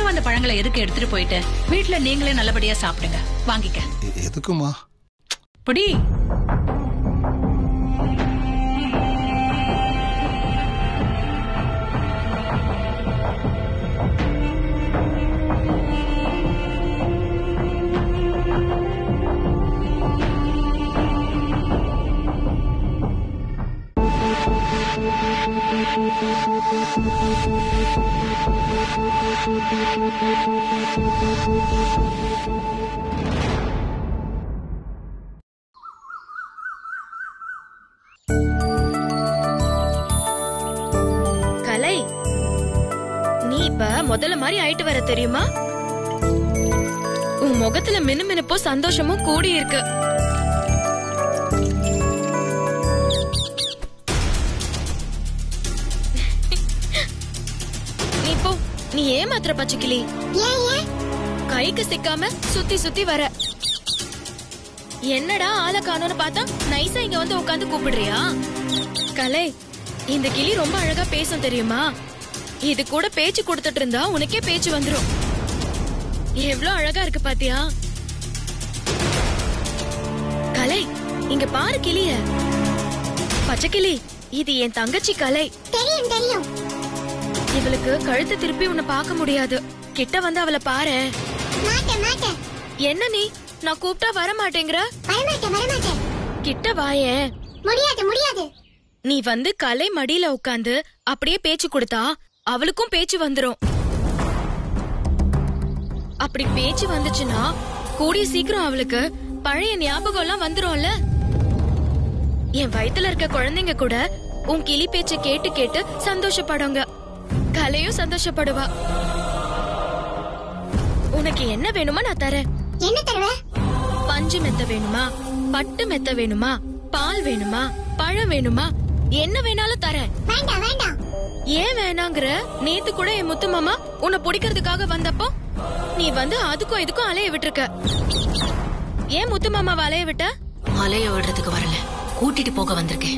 கொண்டு வந்த பழங்களை எதுக்கு எடுத்துட்டு போயிட்டு வீட்ல நீங்களே நல்லபடியா சாப்பிடுங்க வாங்கிக்க எ- எதுக்குமா புடி கலை நீ இப்ப முதல்ல மாதிரி ஆயிட்டு வர தெரியுமா உன் முகத்துல மினுமினுப்போ சந்தோஷமும் கூடி இருக்கு நீ போ நீ ஏமாத்துற பச்சைக்கிளி கைக்கு சிக்காம சுத்தி சுத்தி வர என்னடா ஆளை காணோம்னு பார்த்தா நைஸா இங்க வந்து உட்காந்து கூப்பிடுறியா கலை இந்த கிளி ரொம்ப அழகா பேசும் தெரியுமா இது கூட பேச்சு கொடுத்துட்டு இருந்தா உனக்கே பேச்சு வந்துரும் எவ்ளோ அழகா இருக்கு பாத்தியா கலை இங்க பாரு கிளிய பச்சை கிளி இது என் தங்கச்சி கலை தெரியும் தெரியும் இவளுக்கு கழுத்தை திருப்பி உன்னை பார்க்க முடியாது கிட்ட வந்து அவளை பாரு மாட்டேன் மாட்டேன் என்ன நீ நான் கூப்பிட்டா வர மாட்டேங்கிற வரமாட்டேன் வரமாட்டேன் கிட்ட வாயேன் முடியாது முடியாது நீ வந்து கலை மடியில உட்காந்து அப்படியே பேச்சு கொடுத்தா அவளுக்கும் பேச்சு வந்துரும் அப்படி பேச்சு வந்துச்சுன்னா கூடிய சீக்கிரம் அவளுக்கு பழைய ஞாபகம் எல்லாம் வந்துரும்ல என் வயித்துல இருக்க குழந்தைங்க கூட உன் கிளி பேச்ச கேட்டு கேட்டு சந்தோஷப்படுங்க கலையும் சந்தோஷப்படுவா உனக்கு என்ன வேணுமா நான் தரேன் என்ன தருவ பஞ்சு மெத்த வேணுமா பட்டு மெத்த வேணுமா பால் வேணுமா பழம் வேணுமா என்ன வேணாலும் தரேன் வேண்டாம் வேண்டாம் ஏன் வேணாங்கிற நேத்து கூட என் முத்து மாமா உன்னை பிடிக்கிறதுக்காக வந்தப்போ நீ வந்து அதுக்கும் இதுக்கும் அலைய விட்டுருக்க ஏன் முத்து மாமாவை அலைய விட்ட அலைய விடுறதுக்கு வரல கூட்டிட்டு போக வந்திருக்கேன்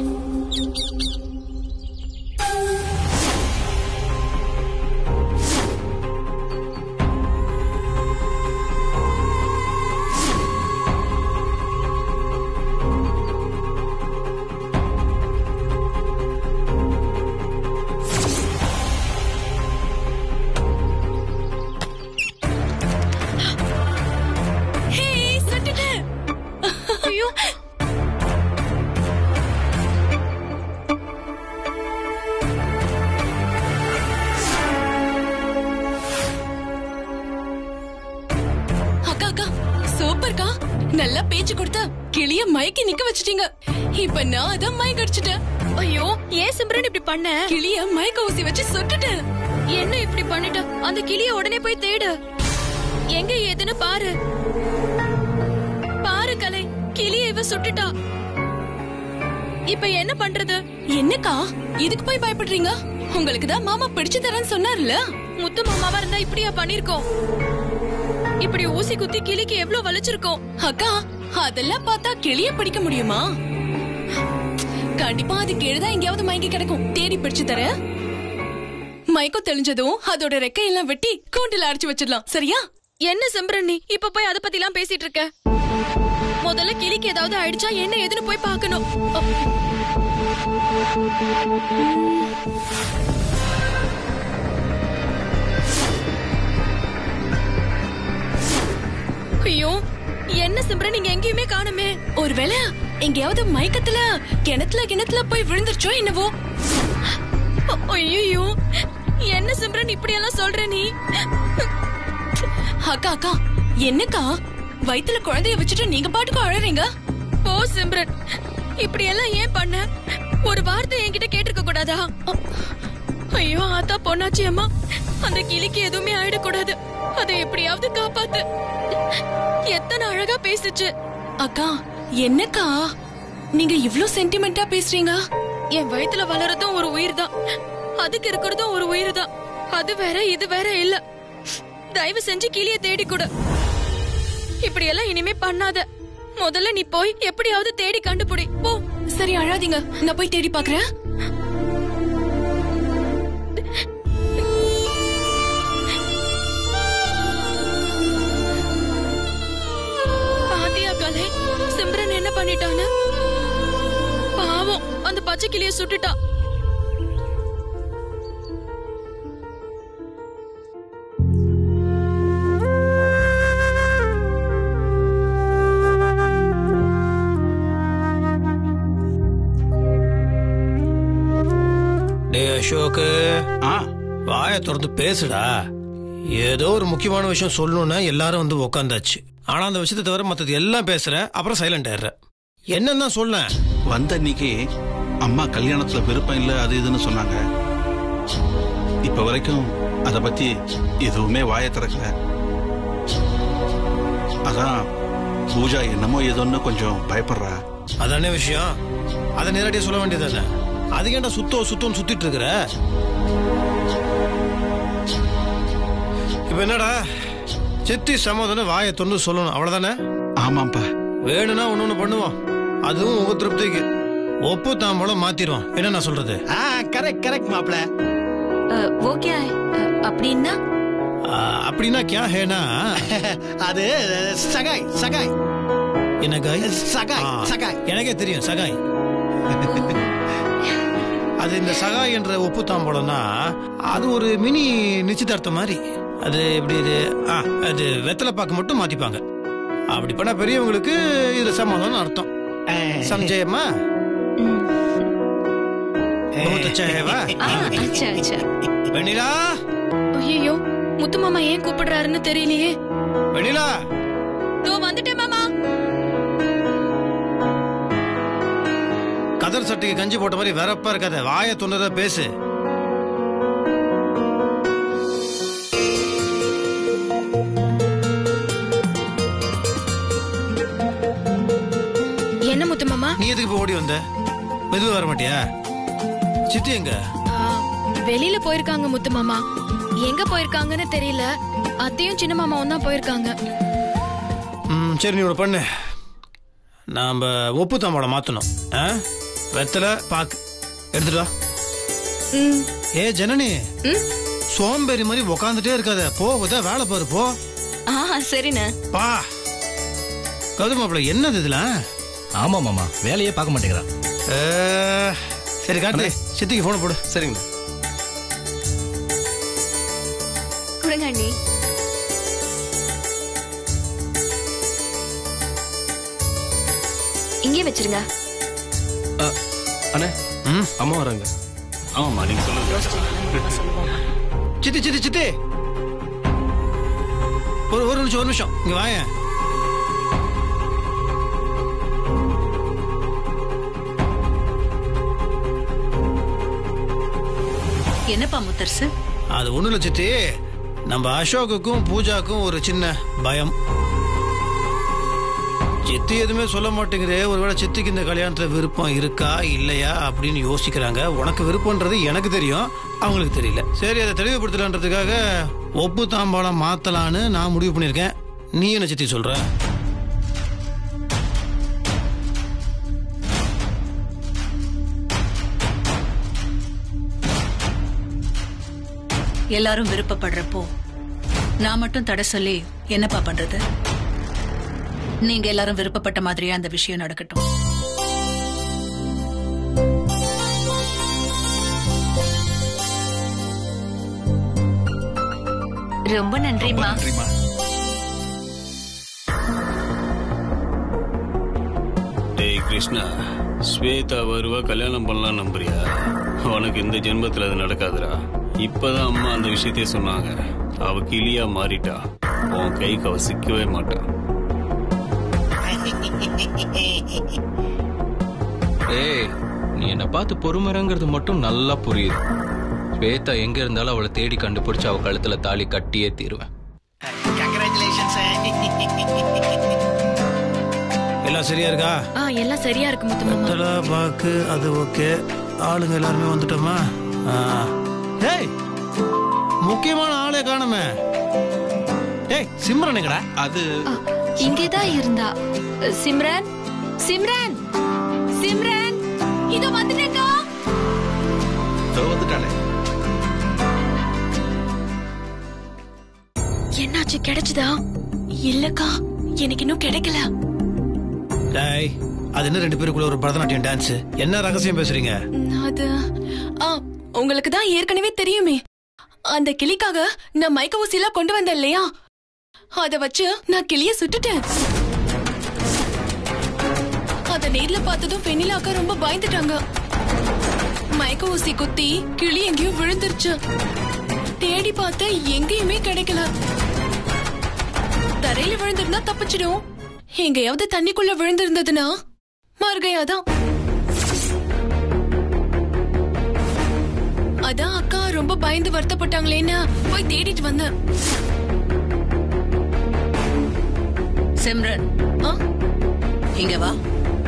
ஹே சுட்டுட்டேன் ஐயோ அக்கா அக்கா சூப்பர்க்கா நல்லா பேச்சு கொடுத்து கிளிய மயக்கி நிக்க வச்சிட்டீங்க இப்ப நான் அதான் மயக்க அடிச்சிட்டேன் ஐயோ ஏன் சிம்ரன் இப்படி பண்ண கிளிய மயக்க ஊசி வச்சு சுட்டுட்டேன் என்ன இப்படி பண்ணிட்ட அந்த கிளிய உடனே போய் தேடு எங்க ஏதுன்னு பாரு பாரு கலை கிளிய இவ சுட்டுட்டா இப்ப என்ன பண்றது என்னக்கா இதுக்கு போய் பயப்படுறீங்க உங்களுக்கு தான் மாமா பிடிச்சு தரேன்னு சொன்னார்ல முத்து மாமாவா இருந்தா இப்படியா பண்ணிருக்கோம் இப்படி ஊசி குத்தி கிளிக்கு எவ்வளவு வலிச்சிருக்கோம் அக்கா அதெல்லாம் பார்த்தா கிளிய பிடிக்க முடியுமா கண்டிப்பா அது கீழதான் எங்கேயாவது மயங்கி கிடக்கும் தேடி பிடிச்சு தர மயக்கம் தெளிஞ்சதும் அதோட ரெக்கையெல்லாம் வெட்டி கூண்டில அடைச்சு வச்சிடலாம் சரியா என்ன சிம்ரன் நீ இப்ப போய் அத பத்தி எல்லாம் பேசிட்டு இருக்க முதல்ல கிளிக்கு ஏதாவது ஆயிடுச்சா என்ன ஏதுன்னு போய் பார்க்கணும் அ, ஐயோ என்ன சிம்ரன் நீங்க எங்கேயுமே காணுமே ஒருவேளை எங்கேயாவது மயக்கத்துல கிணத்துல கிணத்துல போய் விழுந்துருச்சோ என்னவோ ஐயோ என்ன சிம்ரன் இப்படி எல்லாம் சொல்ற நீ அக்கா அக்கா என்னக்கா வயித்துல குழந்தைய வச்சுட்டு நீங்க பாட்டுக்கு அழறீங்க போ சிம்ரன் இப்படி எல்லாம் ஏன் பண்ண ஒரு வார்த்தை என்கிட்ட கேட்டிருக்க கூடாதா அ- ஐயோ ஆத்தா பொண்ணாச்சி அம்மா அந்த கிளிக்கு எதுவுமே ஆயிடக்கூடாது அதை எப்படியாவது காப்பாத்து எத்தனை அழகா பேசுச்சு அக்கா என்னக்கா நீங்க இவ்ளோ சென்டிமெண்டா பேசுறீங்க என் வயித்துல வளரதும் ஒரு உயிர் தான் அதுக்கு இருக்கிறதும் ஒரு உயிர் தான் அது வேற இது வேற இல்ல தயவு செஞ்சு கிளிய தேடி கொடு இப்படி எல்லாம் இனிமே பண்ணாத முதல்ல நீ போய் எப்படியாவது தேடி கண்டுபிடி போ சரி அழாதீங்க நான் போய் தேடி பாக்குறேன் பண்ணிட்டான்னு பாவம் அந்த பச்சை கிளிய சுட்டுட்டா டே அசோக்கு ஆ வாயை திறந்து பேசுடா ஏதோ ஒரு முக்கியமான விஷயம் சொல்லணும்னா எல்லாரும் வந்து உக்காந்தாச்சு ஆனா அந்த விஷயத்தை தவிர மத்தது எல்லாம் பேசுற அப்புறம் சைலண்ட் ஆயிடுற என்னன்னு தான் சொல்ல வந்த அன்னைக்கு அம்மா கல்யாணத்துல விருப்பம் இல்லை அது இதுன்னு சொன்னாங்க இப்ப வரைக்கும் அத பத்தி எதுவுமே வாயை திறக்கல அதான் பூஜா என்னமோ ஏதோன்னு கொஞ்சம் பயப்படுறா அதானே விஷயம் அதை நேரடியா சொல்ல வேண்டியதானே அதுக்கு ஏன்டா சுத்தோ சுத்தோன்னு சுத்திட்டு இருக்கிற இப்ப என்னடா சித்தி சமாதானம் வாயை தொண்டு சொல்லணும் அவ்வளவுதானே ஆமாப்பா வேணும்னா ஒண்ணு ஒண்ணு பண்ணுவோம் அதுவும் உங்க திருப்திக்கு ஒப்பு தாம்பளம் மாத்திருவோம் என்ன நான் சொல்றது ஆ கரெக்ட் கரெக்ட் மாப்ள ஓகே அப்படின்னா ஆ, அப்படின்னா கியா ஹேனா அது சகாய் சகாய் என்ன காய் சகாய் ஆ, சகாய் எனக்கே தெரியும் சகாய் அது இந்த சகாய் என்ற உப்பு தாம்பழம்னா அது ஒரு மினி நிச்சயதார்த்தம் மாதிரி அது எப்படி இது ஆ அது வெத்தலை பாக்கு மட்டும் மாத்திப்பாங்க அப்படி பண்ணா பெரியவங்களுக்கு இதுல சமாதானம் அர்த்தம் சம்ஜயமா बहुत अच्छा है वाह அச்சா அச்சா வெண்ணிலா ஐயோ முத்து மாமா ஏன் கூப்பிடுறாருன்னு தெரியலையே வெண்ணிலா தோ வந்துட்டேன் மாமா கதர் சட்டைக்கு கஞ்சி போட்ட மாதிரி வெறப்பா இருக்காத வாயை தொண்டதா பேசு என்ன முத்து மாமா நீ எதுக்கு இப்ப ஓடி வந்த மெதுவா வர மாட்டியா சித்தி எங்க ஆ, வெளியில போயிருக்காங்க முத்து மாமா எங்க போயிருக்காங்கன்னு தெரியல அத்தையும் சின்ன மாமாவும் தான் போயிருக்காங்க ம் சரி நீ ஒன்று பண்ணு நாம உப்பு தாம்பாளம் மாத்தணும் ஆ வெத்தலை பாக்கு எடுத்துட்டு வா ம், ஏ ஜனனி ம். சோம்பேறி மாதிரி உக்காந்துட்டே இருக்காத போ உதா வேலை பாரு போ ஆ சரிண்ணே பா கௌதம் மாப்பிள்ள என்னது இதெல்லாம் ஆமா மாமா வேலையே பார்க்க மாட்டேங்கிறா ஏ, சரி கார்த்தி சித்திக்கு போன போடு சரிங்க கொடுங்க அண்ணி இங்கே வச்சிருங்க அண்ணே ம் அம்மா வராங்க ஆமாம்மா நீங்க சொல்லுங்க சித்தி சித்தி சித்தி ஒரு ஒரு நிமிஷம் ஒரு நிமிஷம் இங்க வாயேன் என்னப்பா முத்தரசு அது ஒண்ணும் இல்ல சித்தி நம்ம அசோக்குக்கும் பூஜாக்கும் ஒரு சின்ன பயம் சித்தி எதுவுமே சொல்ல மாட்டேங்குதே ஒருவேளை சித்திக்கு இந்த கல்யாணத்துல விருப்பம் இருக்கா இல்லையா அப்படின்னு யோசிக்கிறாங்க உனக்கு விருப்பம்ன்றது எனக்கு தெரியும் அவங்களுக்கு தெரியல சரி அதை தெளிவுபடுத்தலான்றதுக்காக ஒப்பு தாம்பாளம் மாத்தலான்னு நான் முடிவு பண்ணியிருக்கேன் நீ என்ன சித்தி சொல்ற எல்லாரும் விருப்பப்படுறப்போ நான் மட்டும் தடை சொல்லி என்னப்பா பண்றது நீங்க எல்லாரும் விருப்பப்பட்ட மாதிரியே அந்த விஷயம் நடக்கட்டும் ரொம்ப நன்றிம்மா நன்றிம்மா டேய் கிருஷ்ணா ஸ்வேதா வருவா கல்யாணம் பண்ணலாம் நம்புறியா உனக்கு இந்த ஜென்மத்துல அது நடக்காதுடா இப்பதான் அம்மா அந்த விஷயத்தையே சொன்னாங்க அவ கிளியா மாறிட்டா உன் கைக்கு அவ சிக்கவே மாட்டா ஏய் நீ என்ன பார்த்து பொறுமரங்கிறது மட்டும் நல்லா புரியுது ஸ்வேதா எங்க இருந்தாலும் அவளை தேடி கண்டுபிடிச்சு அவ கழுத்துல தாலி கட்டியே தீருவேன் கங்க்ராச்சுலேஷன்ஸ் எல்லாம் சரியா இருக்கா ஆ எல்லாம் சரியா இருக்கு முத்து மாமா வெத்தலை பாக்கு அது ஓகே ஆளுங்க எல்லாருமே வந்துட்டோமா ஆ. டேய் முக்கியமான ஆளே காணுமே டேய் சிம்ரன் எங்கடா அது இங்கேதான் இருந்தா சிம்ரன் சிம்ரன் சிம்ரன் இதோ வந்துட்டேக்கா இதோ வந்துட்டாளே என்னாச்சு கிடைச்சதா இல்லக்கா எனக்கு இன்னும் கிடைக்கல டேய் அது என்ன ரெண்டு பேருக்குள்ள ஒரு பரதநாட்டியம் டான்ஸ் என்ன ரகசியம் பேசுறீங்க அது ஆ உங்களுக்கு தான் ஏற்கனவே தெரியுமே அந்த கிளிக்காக நான் மைக்க ஊசிலாம் கொண்டு வந்தேன் இல்லையா அத வச்சு நான் கிளிய சுட்டுட்டேன் அத நேர்ல பார்த்ததும் வெண்ணிலா அக்கா ரொம்ப பயந்துட்டாங்க மயக்க ஊசி குத்தி கிளி எங்கேயோ விழுந்துருச்சு தேடி பார்த்த எங்கேயுமே கிடைக்கல தரையில விழுந்திருந்தா தப்பிச்சிடும் எங்கேயாவது தண்ணிக்குள்ள விழுந்திருந்ததுன்னா மறுகையாதான் அதான் அக்கா ரொம்ப பயந்து வருத்தப்பட்டாங்களேன்னு போய் தேடிட்டு வந்தேன் சிம்ரன் ஆ? இங்க வா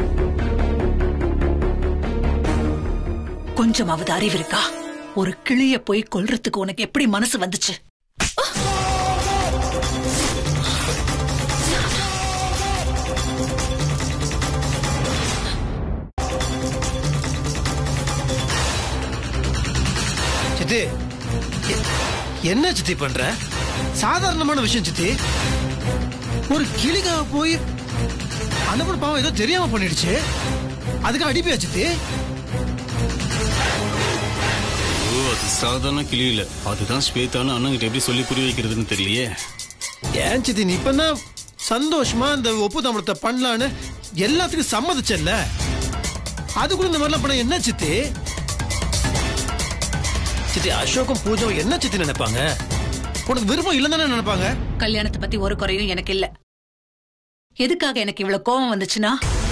கொஞ்சமாவது அறிவு இருக்கா ஒரு கிளிய போய் கொல்றதுக்கு உனக்கு எப்படி மனசு வந்துச்சு சித்தி எ- என்ன சித்தி பண்ற சாதாரணமான விஷயம் சித்தி ஒரு கிளிக்காக போய் அந்த பொண்ணு பாவம் ஏதோ தெரியாம பண்ணிடுச்சு அதுக்கு அடிப்பியா சித்தி ஓ அது சாதாரண கிளி இல்ல அதுதான் ஸ்வேதான்னு அண்ணங்கிட்ட எப்படி சொல்லி புரிய வைக்கிறதுன்னு தெரியலையே ஏன் சித்தி நீ இப்பதான் சந்தோஷமா இந்த ஒப்பு தமிழத்தை பண்ணலான்னு எல்லாத்துக்கும் சம்மதிச்சல்ல அதுக்குள்ள இந்த மாதிரிலாம் பண்ண என்ன சித்தி சித்தி அசோக்கும் பூஜாவும் என்ன சித்தி நினைப்பாங்க உனக்கு விருப்பம் இல்லைன்னு தானே நினைப்பாங்க கல்யாணத்தை பத்தி ஒரு குறையும் எனக்கு இல்ல எதுக்காக எனக்கு இவ்வளவு கோபம் வந்துச்சுன்னா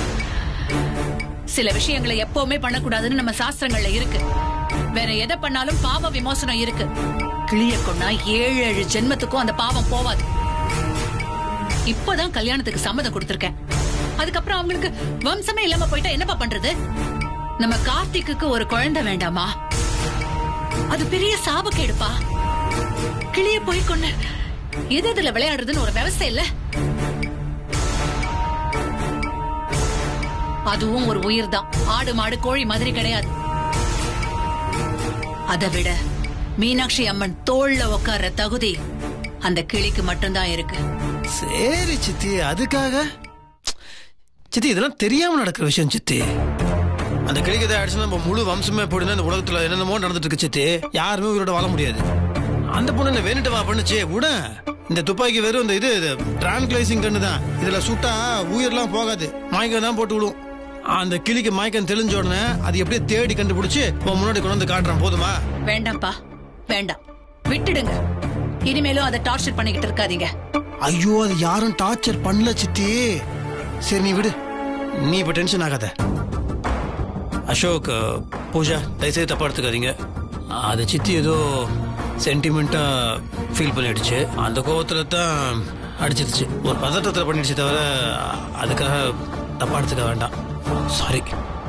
சில விஷயங்களை எப்பவுமே பண்ணக்கூடாதுன்னு நம்ம சாஸ்திரங்கள்ல இருக்கு வேற எதை பண்ணாலும் பாவ விமோசனம் இருக்கு கிளிய கொண்டா ஏழு ஏழு ஜென்மத்துக்கும் அந்த பாவம் போவாது இப்பதான் கல்யாணத்துக்கு சம்மதம் கொடுத்திருக்கேன் அதுக்கப்புறம் அவங்களுக்கு வம்சமே இல்லாம போயிட்டா என்னப்பா பண்றது நம்ம கார்த்திக்குக்கு ஒரு குழந்தை வேண்டாமா அது பெரிய சாபக்கேடுப்பா கிளிய போய் கொண்டு எது இதுல விளையாடுறதுன்னு ஒரு விவசாயம் இல்ல அதுவும் ஒரு உயிர் தான் ஆடு மாடு கோழி மாதிரி கிடையாது அதை விட மீனாட்சி அம்மன் தோல்ல உட்கார்ற தகுதி அந்த கிளிக்கு மட்டும்தான் இருக்கு சரி சித்தி அதுக்காக சித்தி இதெல்லாம் தெரியாம நடக்கிற விஷயம் சித்தி அந்த கிளிக்கு ஏதாவது ஆயிடுச்சுன்னா நம்ம முழு வம்சமே போயிடுனா இந்த உலகத்துல என்னென்னமோ நடந்துட்டு இருக்கு சித்தி யாருமே உயிரோட வாழ முடியாது அந்த பொண்ணு என்ன வேணுட்டு வா பண்ணுச்சு விட இந்த துப்பாக்கி வெறும் இந்த இது டிரான்கிளைசிங் கண்ணு தான் இதுல சுட்டா உயிர்லாம் போகாது மயக்கம் தான் போட்டு விடும் அந்த கிளிக்கு மயக்கம் தெளிஞ்ச உடனே அது எப்படியே தேடி கண்டுபிடிச்சு உன் முன்னாடி கொண்டு வந்து காட்டுறான் போதுமா வேண்டாம்ப்பா வேண்டாம் விட்டுடுங்க இனிமேலும் அதை டார்ச்சர் பண்ணிக்கிட்டு இருக்காதீங்க ஐயோ அது யாரும் டார்ச்சர் பண்ணல சித்தி சரி நீ விடு நீ இப்ப டென்ஷன் ஆகாத அசோக் அஹ், பூஜா தயவுசெய்து தப்பா எடுத்துக்காதீங்க அது சித்தி ஏதோ சென்டிமெண்டா ஃபீல் பண்ணிடுச்சு அந்த கோவத்துல தான் அடிச்சிருச்சு ஒரு பதட்டத்தில் பண்ணிடுச்சு தவிர அதுக்காக தப்பா எடுத்துக்க வேண்டாம் சாரி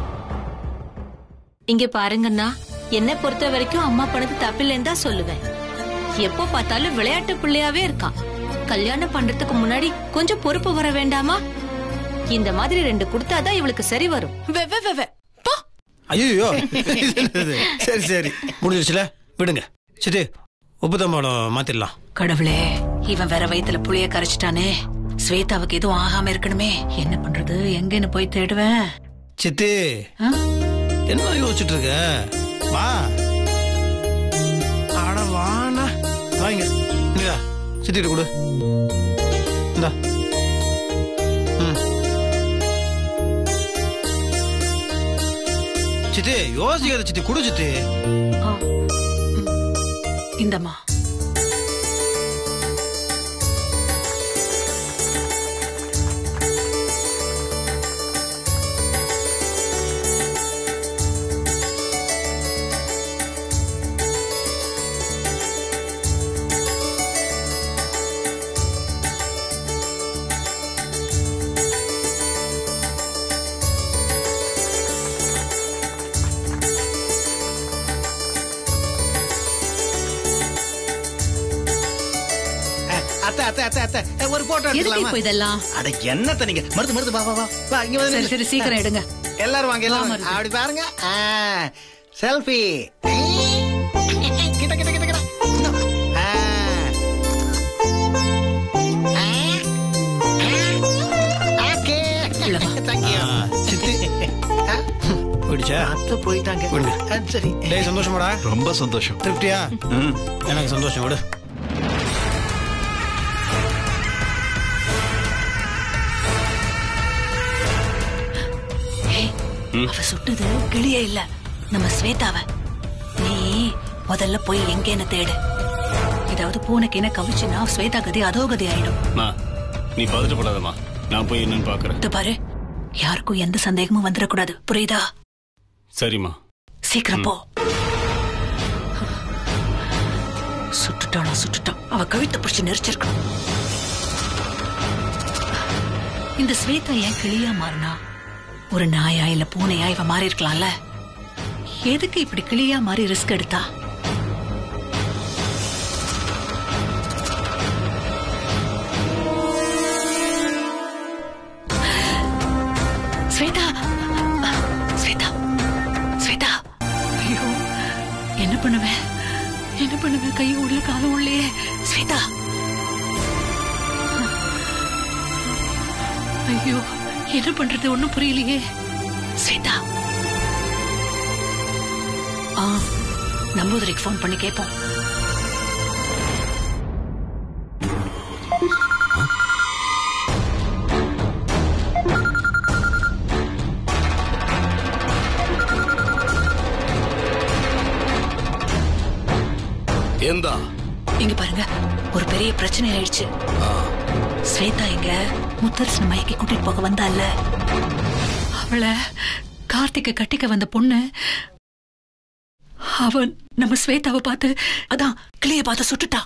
இங்க பாருங்கண்ணா என்ன பொறுத்த வரைக்கும் அம்மா பண்ணது தப்பில்லைன்னு தான் சொல்லுவேன் எப்போ பார்த்தாலும் விளையாட்டு பிள்ளையாவே இருக்கான் கல்யாணம் பண்றதுக்கு முன்னாடி கொஞ்சம் பொறுப்பு வர வேண்டாமா இந்த மாதிரி ரெண்டு கொடுத்தாதான் இவளுக்கு சரி வரும் வெ வெ வெ, வெ போ ஐயோ சரி சரி முடிஞ்சிருச்சுல விடுங்க சித்தி உப்பு தம்பாடம் மாத்திடலாம் கடவுளே இவன் வேற வயித்துல புளிய கரைச்சிட்டானே ஸ்வேதாவுக்கு எதுவும் ஆகாம இருக்கணுமே என்ன பண்றது எங்கன்னு போய் தேடுவேன் சித்தி ஆ? என்ன யோசிச்சுட்டு இருக்க வா அட வாண்ணா வாங்க இங்க சித்திட்டு கொடு இந்தா ம். சித்தி யோசிக்காத சித்தி குடு சித்தி ஆ. ம். இந்தம்மா அத்தை அத்தை அத்தை அத்தை அஹ், ஒரு போட்டோ எதுக்கு எடுத்துக்கலாமா இப்போ இதெல்லாம் அட என்னத்த நீங்க மருது மருது வா வா வா வா இங்க வந்து சரி நில்லு. சரி சீக்கிரம் எடுங்க எல்லாரும் வாங்க எல்லாரும் வா, வாங்க. மருது. அப்படி பாருங்க செல்ஃபி கிட்ட கிட்ட கிட்ட கிட்ட இன்னும். ஆ. ஆ. ஆ. Okay. உள்ள வா. Thank you. ஆ, சித்தி போச்சா அத்தை போயிட்டாங்க விடுங்க. ஆ, சரி டேய் சந்தோஷமாடா ரொம்ப சந்தோஷம் திருப்தியா ம். எனக்கு சந்தோஷம் விடு ஏய், அவ சுட்டது கிளியே இல்ல நம்ம ஸ்வேதாவ நீ முதல்ல போய் எங்கேன்னு தேடு ஏதாவது பூனைக்கு என்ன கவிச்சுன்னா ஸ்வேதா கதி அதோ கதி ஆயிடும் மா நீ பதட்டப்படாதம்மா நான் போய் என்னன்னு பாக்குறேன் இது பாரு யாருக்கும் எந்த சந்தேகமும் வந்துடக்கூடாது புரியுதா சரிம்மா சீக்கிரம் போ சுட்டுட்டானா சுட்டுட்டான் அவ கழுத்தை பிடிச்சு நெரிச்சிருக்கணும் இந்த ஸ்வேதா ஏன் கிளியா மாறினா ஒரு நாயா இல்ல பூனையா இவ மாறி இருக்கலாம்ல எதுக்கு இப்படி கிளியா மாறி ரிஸ்க் எடுத்தா ஸ்வேதா ஸ்வேதா ஸ்வேதா ஐயோ என்ன பண்ணுவேன் என்ன பண்ணுவேன் கை உள்ள காலம் உள்ளே ஸ்வேதா ஐயோ என்ன பண்றது ஒண்ணும் புரியலையே ஸ்வேதா ஆ நம்பூதிரிக்கு ஃபோன் பண்ணி கேட்போம் எந்தா இங்க பாருங்க ஒரு பெரிய பிரச்சனை ஆயிடுச்சு ஸ்வேதா இங்க முத்தரசன மயக்கி கூட்டிட்டு போக வந்தால அவளை கார்த்திகை கட்டிக்க வந்த பொண்ணு அவன் நம்ம ஸ்வேதாவை பார்த்து அதான் கிளிய பார்த்து சுட்டுட்டா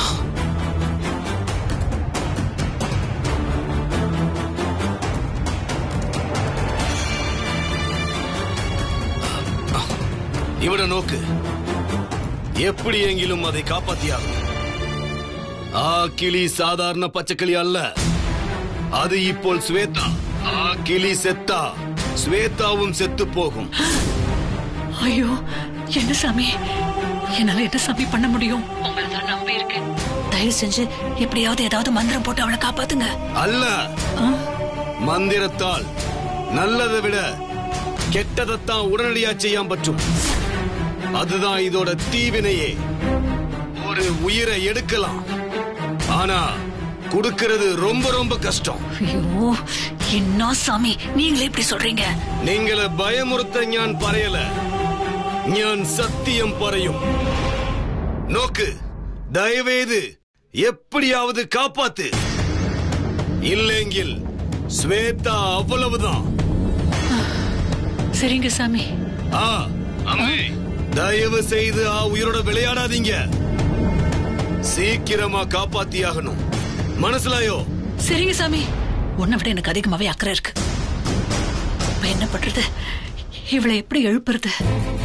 இவட நோக்கு எப்படியெங்கிலும் அதை காப்பாத்தியாகும் ஆ கிளி சாதாரண பச்சைக்கிளி அல்ல அது இப்போ ஸ்வேதா ஆ கிளி செத்தா ஸ்வேதாவும் செத்து போகும் ஐயோ என்ன சாமி என்னால என்ன சாமி பண்ண முடியும் உங்களை தான் நம்பி இருக்கேன் தயவு செஞ்சு எப்படியாவது ஏதாவது மந்திரம் போட்டு அவளை காப்பாத்துங்க அல்ல ஆ? மந்திரத்தால் நல்லதை விட கெட்டதைத்தான் உடனடியா செய்யாம பற்றும் அதுதான் இதோட தீவினையே ஒரு உயிரை எடுக்கலாம் ஆனா கொடுக்கிறது ரொம்ப ரொம்ப கஷ்டம் ஐயோ என்ன சாமி நீங்களே இப்படி சொல்றீங்க നിങ്ങളെ ഭയമുറുത്ത ഞാൻ പറയല ഞാൻ സത്യം പറയും നോക്ക് ദയവേത് എപ്പടിയാവത് കാപ്പാത്ത് ഇല്ലെങ്കിൽ ശ്വേത അவ்வளவுதான் சரிங்க சாமி ஆ அம்மே தயவு செய்து ஆ உயிரோட விளையாடாதீங்க சீக்கிரமா காப்பாத்தியாகணும் மனசுலாயோ சரிங்க சாமி உன்னை விட எனக்கு அதிகமாவே அக்கறை இருக்கு இப்ப என்ன பண்றது இவளை எப்படி எழுப்புறது